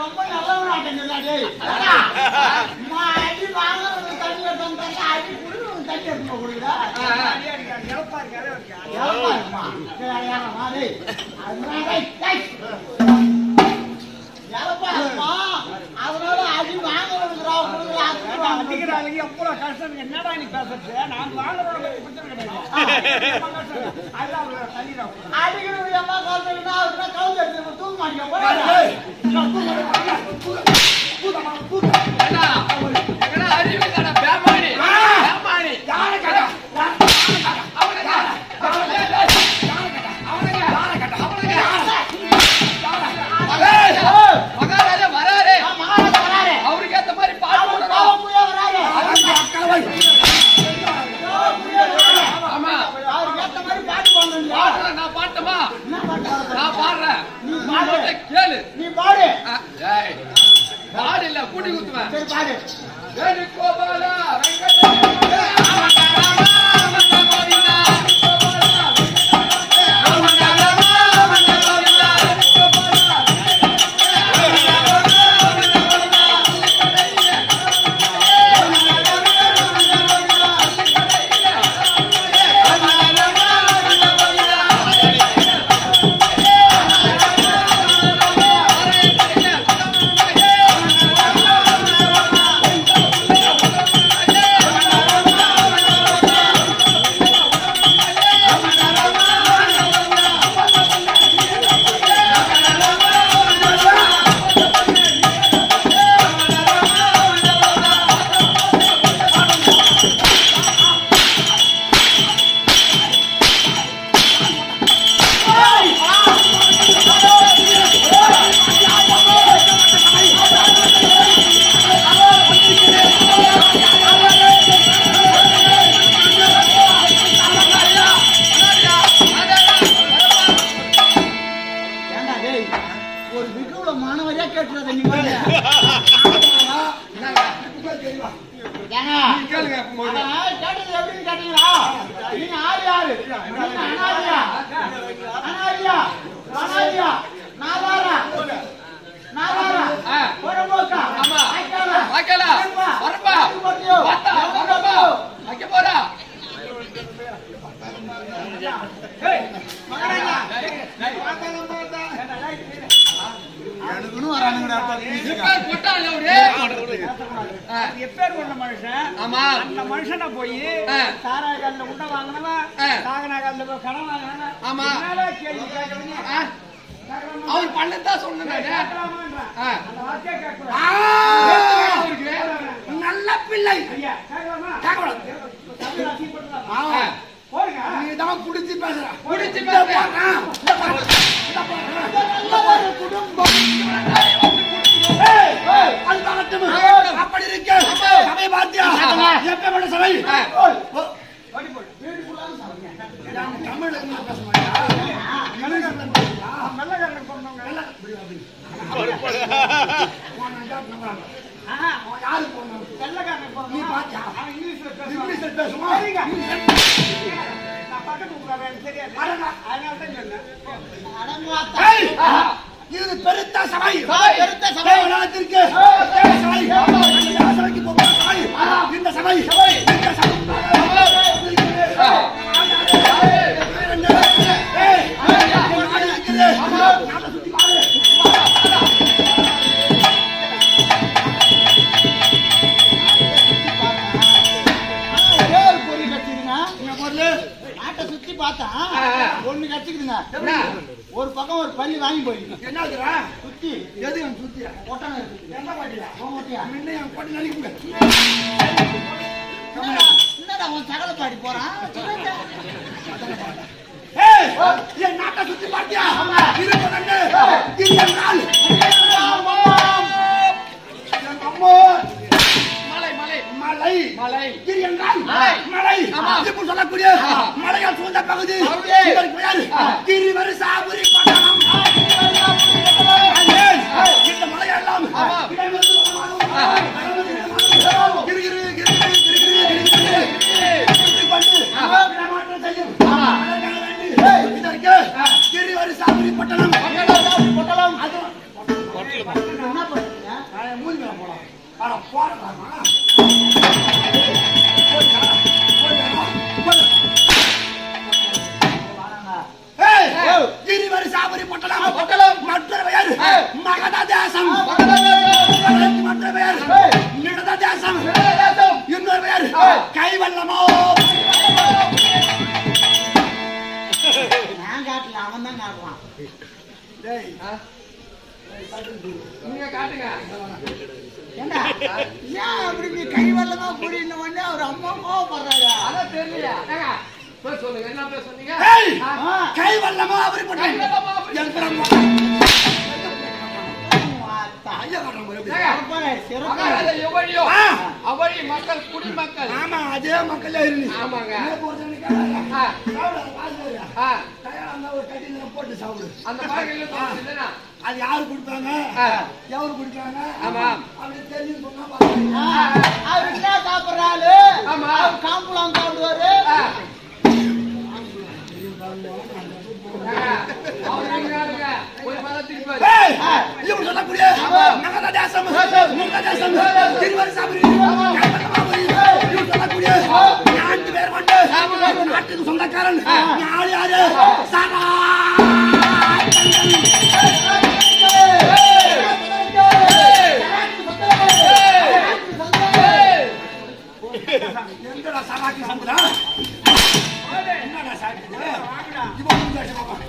ரொம்ப நல்லவனாட்டேங்குதுடா டேய். ஏடா, நான் அடி வாங்குறது தண்ணி எடுத்து தந்தா, அடி குடுக்கறது தண்ணி எடுத்து கொடுக்குறா. எவப்பா இருக்குமா? டேய், ஏறமா, டேய். அதனால, டேய், டேய். எவப்பா இருக்குமா? அதனால அடி வாங்குறதுக்குடா, கொடுக்குறா, அடி வாங்குறது. அடிக்கிறாளுங்க எவ்வளவு கஷ்டம் என்னடா நீ பேசுறது நான் வாங்குறவங்க பத்தி பிரச்சனை கிடையாது ரொம்ப கஷ்டம். அதுதான் அவங்க தள்ளிடுறாங்க. அடிக்கிறது எல்லாம் கலந்துக்கிட்டா, அதுக்குள்ள கவுந்து எடுத்து தூக்க மாட்டீங்க, போடா. மகாராஜா வராரு நான் மகாராஜா வராரு. அவருக்கு ஏத்த மாதிரி பாட்டு அவர் போடணும். பாவம் புரிய வராரு. பாவம் புரிய வராரு. ஆமா அவருக்கு ஏத்த மாதிரி பாட்டு பாடணும் பாடுறேன் நான் பாட்டுமா என்ன பாட்டு பாட போற? நான் பாடுறேன் நீ நீ பாடு. மட்டும் கேளு நீ பாடு ஆ, ஏய், பாடு இல்ல கூட்டி குத்துவேன் சரி பாடு வேணுகோபாலா, வெங்கடேஷா, ராமநாதா, ராமநாதா, ஏண்டா டேய் ஒரு விக்குல மாணவரியா கேட்டுறத நீ பாரு ஏங்க கேளுங்க முதல்ல. அதான் கேட்டது எப்படின்னு கேட்டீங்களா நீங்க ஆறு யாரு நீங்க அனாதியா அனாதியா அனாதியா நாதாரா நாதாரா ஆ. புறம்போக்கா ஆமா. ஐக்காலா வாய்க்காலா, வரப்பா, பார்த்தா, வரப்பா, வைக்க போறா. எனக்குன்னு வரானுங்கடா இப்ப போட்டாங்க அவரு. ஆ, எப்பேர் கொண்ட மனுஷன் ஆமா அந்த மனுஷனை போய் ஆ. சாராய கல்ல உண்டை வாங்கினவன் ஆ. சாகனா கல்ல போய் கடன் வாங்கினவன் ஆமா. என்னால கேள்வி கேட்கறீங்க ஆ, அவர் பண்ணதான் சொன்னேன் நானு. கேட்கலாமான்றான். ஆ. அந்த வார்த்தையை கேட்கக்கூடாது. அவருக்கு நல்ல பிள்ளை ஐயா, கேட்கலாமா? கேட்கக்கூடாது. தமிழ் அசிங்கப்படுத்தலாம். ஆமா. போடுங்க. நீ தான் குடிச்சு பேசுற குடிச்சு இந்த பேசுறேன். பாரு, ஆ, இந்த பாரு, இந்த பாரு. நல்ல ஒரு குடும்பம் ஏய், ஏய், அது பார்க்கட்டும். அப்படி இருக்க சபை பாத்தியா எப்பேற்பட்ட சபை ஆ. ஓய், ஓ, ஓடி போடு. நான் தமிழ்ல என்ன பேச மாட்டியா? வெள்ளைக்காரன் வெள்ளைக்காரன் பிறந்தவங்க. உன்னை யார் நம்புறாங்க? ஆஹா, அவன் யாரு போனான்? வெள்ளைக்காரன் நீ பிறந்தவன். பாத்தியா? அவன் இங்கிலீஷ்ல பேசுவான். இங்கிலீஷ்ல பேசுவான். சரிங்க. நான் பக்கத்து ஊர்ல எனக்கு தெரியாது. அடடா. அதனால தான் சொன்னேன். அடங்குவாத்தா ஏய், இது பெருத்த சபை பெருத்த சபை. தேவநாதத்திற்கு தேவ சபை இந்த சபைக்கு போகிற சபை இந்த சபை இந்த சபை ஏய், என் நாடு இருக்குது. நாட்டை சுத்தி பாரு. ஒரே ஒரு பொறி கட்டிடுங்க இங்க பாரு. நாட்டை சுத்தி பார்த்தா ஆ, ஆ. ஒண்ணு கட்டிக்குதுங்க என்ன? ஒரு பக்கம் ஒரு பள்ளி வாங்கி போயிடுங்க என்ன இருக்குடா? சுத்தி எது என் சுத்தியா? ஒட்டணம் இருக்கு என்ன பாட்டியா? உன் ஓட்டியா? முன்ன என் கொட்டை நறுக்கிங்க. என்னடா என்னடா உன் சகல பாடி போறான் சொல்லுங்க. ஏய், என் நாட்டை சுத்தி பாத்தியா? இது பன்னெண்டு. இது என் நாள். என் அம்மா. மலை மலை மலை மலை இது என்றால் மலை. மலை ஆமா. இப்போ சொல்லக்கூடிய ஆமா. மலையால் சூழ்ந்த பகுதி பகுதி. இதற்கு பெயர் ஆ. கிரிவரிசாபுரி பட்டணம் ஏன்? இந்த மலையெல்லாம் ஆமா. இடமிருந்து வனமாகவும், ஆ. வனமிருந்து இடமாகவும், கிரி, கிரி, கிரி, கிரி, கிரி, கிரி, கிரி, கிரி, இப்படி பண்ணி இடமாற்றம் செய்யும். ஆமா. அதற்காக வேண்டி இதற்கு கிரிவரிசாபுரி பட்டணம் அட போடலாமா போடா, போடா, போடா. ஏய், இருவரு சாபரி பொட்டலம் பொட்டலம் மற்ற பெயர் மகத தேசம் மற்ற பெயர் நிடத தேசம் இன்னொரு பெயர் கைவல்லமோ நான் காட்டல அவன் தான் காட்டுறான் டேய், நீங்க காட்டுங்க ஏண்டா ஏன் அப்படி நீ கை வல்லமா கூடின உடனே அவர் அம்மா கோவப்படுறாரு அதான் தெரியலையா ஏங்க பேர் சொல்லுங்க என்ன பேர் சொன்னீங்க ஏய், ஆ. கைவல்லமோ அவரி பொட்டலம் கைவல்லமோ அவரி- என் பிரம்மா. வாத்தா. ஐயா காட்டுறேன் பாரு எப்படி. ஏங்க, சிறப்பாக, சிறப்பாக. மகாராஜா எவ்வழியோ ஆ. அவழி மக்கள் குடிமக்கள் ஆமா அதே மக்களே இருந்து ஆமாங்க. சாப்பிட ஆ, ஆ, ஒரு கட்டில போட்டு சாப்பிடு அந்த பாகையில தோணுச்சுன்னா அது யாரு குடிப்பாங்க ஆ. எவரு குடிப்பாங்க ஆமா. அப்படி தெரியும் சொன்னா பாருங்க. ஆ, அவர் என்ன சாப்பிடுற ஆளு ஆமா. அவர் காம்புலாம் சாப்பிடுவாரு ஆ. ஏங்க, அவரு நீங்க யாருங்க? ஒரு பதத்துக்கு பாரு. ஏய், இவன் சொல்லக்கூடிய நகத தேசம், முக தேசம், திருவரி சாபரி, கைவல்லமாபுரி, இவன் சொல்லக்கூடிய நான்கு பேர் கொண்டு நாட்டுக்கு சொந்தக்காரன் யார் யாரு சரா ஏய், எங்கடா சராக்கி சந்தரா என்னடா சாக்கி இவன் வந்து பேச பாப்பா.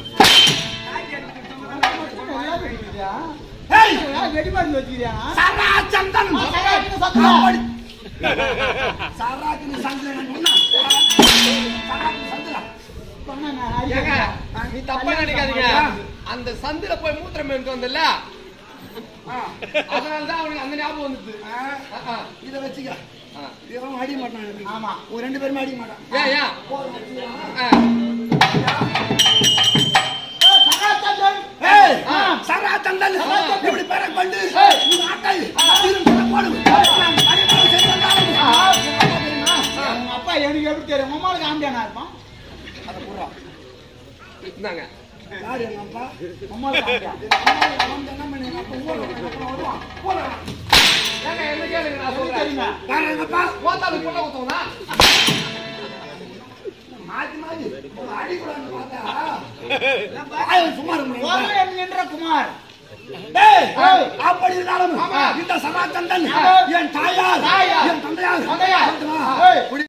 ஏய், வெடிமருந்து வச்சுக்கிறியா சரா சந்தன் சராக்கின்னு சந்தனா. அப்படி. சராக்கின்னு சந்தன் சொன்னா சராக்கின்னு சந்தனா சொன்னா நான் ஏங்க, ஐயா. நீ தப்பா நினைக்காதீங்க அந்த சந்தில போய் மூத்திரம் எடுத்து வந்தல அதனாலதான் அவனுக்கு அந்த ஞாபகம் வந்துச்சு ஆ, ஆ, ஆ, இதை வச்சுக்க ஆ. இவன் அடிக்க மாட்டான் எனக்கு. ஆமா ஒரு ரெண்டு பேருமே அடிக்க மாட்டான் ஏன் ஏன் போதும் வச்சுக்கலாம். ஆ, சகாச்சந்திரன் ஏய், ஆ. சரா தந்தல் இப்படி பேரை கொண்டு ஏய். இந்த ஆட்டை திரும்ப போடு. நான் பரிமாணம் செய்து வந்தாலும். உங்க அப்பா எனக்கு எப்படி தெரியும் உங்க அம்மாவுக்கு ஆம்பியானா இருப்பான் அதை போடுறா. இந்தாங்க யாரு எங்க அப்பா? அம்மாவுக்கு ஆம்பியா அவன் வந்து என்ன பண்ணி எங்க அப்பா ஊர்ல எங்க அப்பா வருவான். போடுறா. ஏங்க என்ன கேளுங்க நான் எப்படி சொல்றேன் தெரியுங்க யாரு எங்க அப்பா? கோத்தாளுக்கு புள்ள குத்தவனா மாத்தி மாத்தி. ஒரு அடிக்கூடாதுன்னு பார்த்தா. வாயை சும்மா இருக்க குரல் முடியாது. என்கின்ற குமார் டேய், அப்படி இருந்தாலும் இந்த சரா தந்தன் ஆமா. என் தாயார் தாயார். என் தந்தையார் தந்தையார். சொல்லுமா? ஏய். குடி